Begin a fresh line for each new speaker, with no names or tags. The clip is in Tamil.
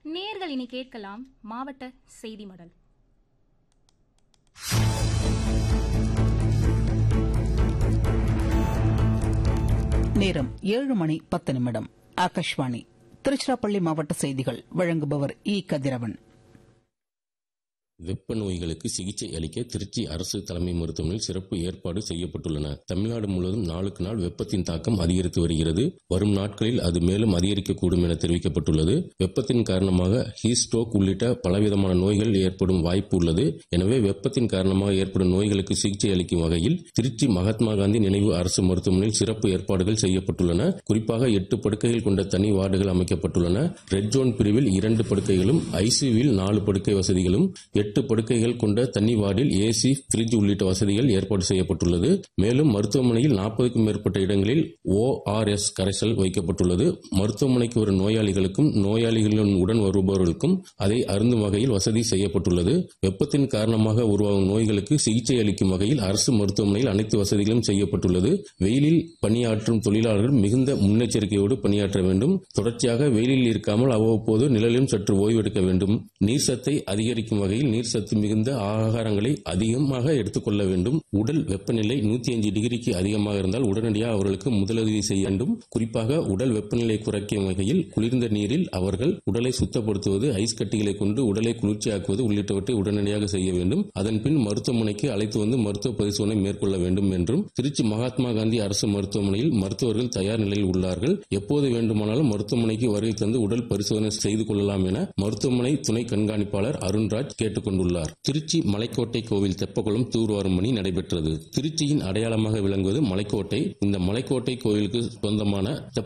நேர்கள் இனி கேட்கலாம் மாவட்ட செய்தி மடல்
நேரம் ஏழு மணி பத்து நிமிடம் ஆகாஷ்வாணி திருச்சிராப்பள்ளி மாவட்ட செய்திகள் வழங்குபவர் இ கதிரவன்
வெப்ப நோய்களுக்கு சிகிச்சை அளிக்க திருச்சி அரசு தலைமை மருத்துவமனையில் சிறப்பு ஏற்பாடு செய்யப்பட்டுள்ளன தமிழ்நாடு முழுவதும் நாளுக்கு நாள் வெப்பத்தின் தாக்கம் அதிகரித்து வருகிறது வரும் நாட்களில் அது மேலும் அதிகரிக்கக்கூடும் என தெரிவிக்கப்பட்டுள்ளது வெப்பத்தின் காரணமாக ஹீட் ஸ்ட்ரோக் உள்ளிட்ட பலவிதமான நோய்கள் ஏற்படும் வாய்ப்பு உள்ளது எனவே வெப்பத்தின் காரணமாக ஏற்படும் நோய்களுக்கு சிகிச்சை அளிக்கும் வகையில் திருச்சி மகாத்மா காந்தி நினைவு அரசு மருத்துவமனையில் சிறப்பு ஏற்பாடுகள் செய்யப்பட்டுள்ளன குறிப்பாக எட்டு படுக்கைகள் கொண்ட தனி வார்டுகள் அமைக்கப்பட்டுள்ளன ரெட் ஜோன் பிரிவில் இரண்டு படுக்கைகளும் ஐசியூவில் நாலு படுக்கை வசதிகளும் எட்டு படுக்கைகள் கொண்ட தனி வார்டில் ஏசி பிரிட்ஜ் உள்ளிட்ட வசதிகள் ஏற்பாடு செய்யப்பட்டுள்ளது மேலும் மருத்துவமனையில் நாற்பதுக்கும் மேற்பட்ட இடங்களில் ஓஆர்எஸ் கரைசல் வைக்கப்பட்டுள்ளது மருத்துவமனைக்கு வரும் நோயாளிகளுக்கும் நோயாளிகளுடன் உடன் வருபவர்களுக்கும் அதை அருந்தும் வகையில் வசதி செய்யப்பட்டுள்ளது வெப்பத்தின் காரணமாக உருவாகும் நோய்களுக்கு சிகிச்சை அளிக்கும் வகையில் அரசு மருத்துவமனையில் அனைத்து வசதிகளும் செய்யப்பட்டுள்ளது வெயிலில் பணியாற்றும் தொழிலாளர்கள் மிகுந்த முன்னெச்சரிக்கையோடு பணியாற்ற வேண்டும் தொடர்ச்சியாக வெயிலில் இருக்காமல் அவ்வப்போது நிழலிலும் சற்று ஓய்வெடுக்க வேண்டும் நீர் சத்தை அதிகரிக்கும் வகையில் நீர் சத்து மிகுந்த ஆகாரங்களை அதிகமாக எடுத்துக்கொள்ள வேண்டும் உடல் வெப்பநிலை நூத்தி அஞ்சு டிகிரிக்கு அதிகமாக இருந்தால் உடனடியாக அவர்களுக்கு முதலுதவி செய்ய வேண்டும் குறிப்பாக உடல் வெப்பநிலை குறைக்கும் வகையில் குளிர்ந்த நீரில் அவர்கள் உடலை சுத்தப்படுத்துவது ஐஸ் கட்டிகளை கொண்டு உடலை குளிர்ச்சியாக்குவது உள்ளிட்டவற்றை உடனடியாக செய்ய வேண்டும் அதன் பின் மருத்துவமனைக்கு அழைத்து வந்து மருத்துவ பரிசோதனை மேற்கொள்ள வேண்டும் என்றும் திருச்சி மகாத்மா காந்தி அரசு மருத்துவமனையில் மருத்துவர்கள் தயார் நிலையில் உள்ளார்கள் எப்போது வேண்டுமானாலும் மருத்துவமனைக்கு வருகை தந்து உடல் பரிசோதனை செய்து கொள்ளலாம் என மருத்துவமனை துணை கண்காணிப்பாளர் அருண்ராஜ் கேட்டுக் கொண்டுள்ளார் திருச்சி மலைக்கோட்டை கோவில் தெப்பகுளம் தூர்வாரும் பணி நடைபெற்றது திருச்சியின் அடையாளமாக விளங்குவது மலைக்கோட்டை இந்த மலைக்கோட்டை கோயிலுக்கு சொந்தமான